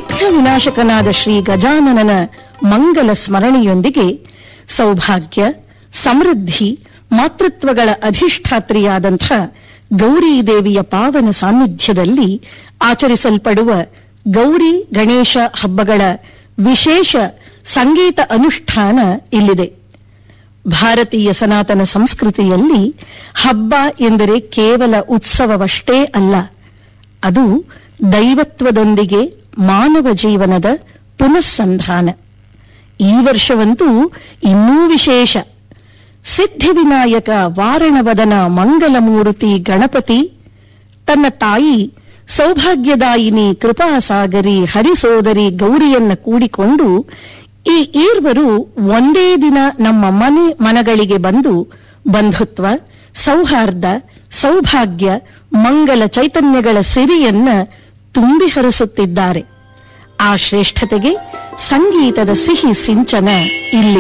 ವಿಘ್ನ ವಿನಾಶಕನಾದ ಶ್ರೀ ಗಜಾನನನ ಮಂಗಲ ಸ್ಮರಣೆಯೊಂದಿಗೆ ಸೌಭಾಗ್ಯ ಸಮೃದ್ಧಿ ಮಾತೃತ್ವಗಳ ಅಧಿಷ್ಠಾತ್ರಿಯಾದಂಥ ಗೌರಿ ದೇವಿಯ ಪಾವನ ಸಾನ್ನಿಧ್ಯದಲ್ಲಿ ಆಚರಿಸಲ್ಪಡುವ ಗೌರಿ ಗಣೇಶ ಹಬ್ಬಗಳ ವಿಶೇಷ ಸಂಗೀತ ಅನುಷ್ಠಾನ ಇಲ್ಲಿದೆ ಭಾರತೀಯ ಸನಾತನ ಸಂಸ್ಕೃತಿಯಲ್ಲಿ ಹಬ್ಬ ಎಂದರೆ ಕೇವಲ ಉತ್ಸವವಷ್ಟೇ ಅಲ್ಲ ಅದು ದೈವತ್ವದೊಂದಿಗೆ ಮಾನವ ಜೀವನದ ಪುನಸ್ಸಂಧಾನ ಈ ವರ್ಷವಂತೂ ಇನ್ನೂ ವಿಶೇಷ ಸಿದ್ಧಿವಿನಾಯಕ ವಾರಣವದನ ಮಂಗಲಮೂರ್ತಿ ಗಣಪತಿ ತನ್ನ ತಾಯಿ ಸೌಭಾಗ್ಯದಾಯಿನಿ ಕೃಪಾಸಾಗರಿ ಹರಿಸೋದರಿ ಗೌರಿಯನ್ನ ಕೂಡಿಕೊಂಡು ಈ ಈರ್ವರು ಒಂದೇ ದಿನ ನಮ್ಮ ಮನೆ ಮನಗಳಿಗೆ ಬಂದು ಬಂಧುತ್ವ ಸೌಹಾರ್ದ ಸೌಭಾಗ್ಯ ಮಂಗಲ ಚೈತನ್ಯಗಳ ಸಿರಿಯನ್ನ ತುಂಬಿ ಹರಿಸುತ್ತಿದ್ದಾರೆ ಆ ಶ್ರೇಷ್ಠತೆಗೆ ಸಂಗೀತದ ಸಿಹಿ ಸಿಂಚನ ಇಲ್ಲಿ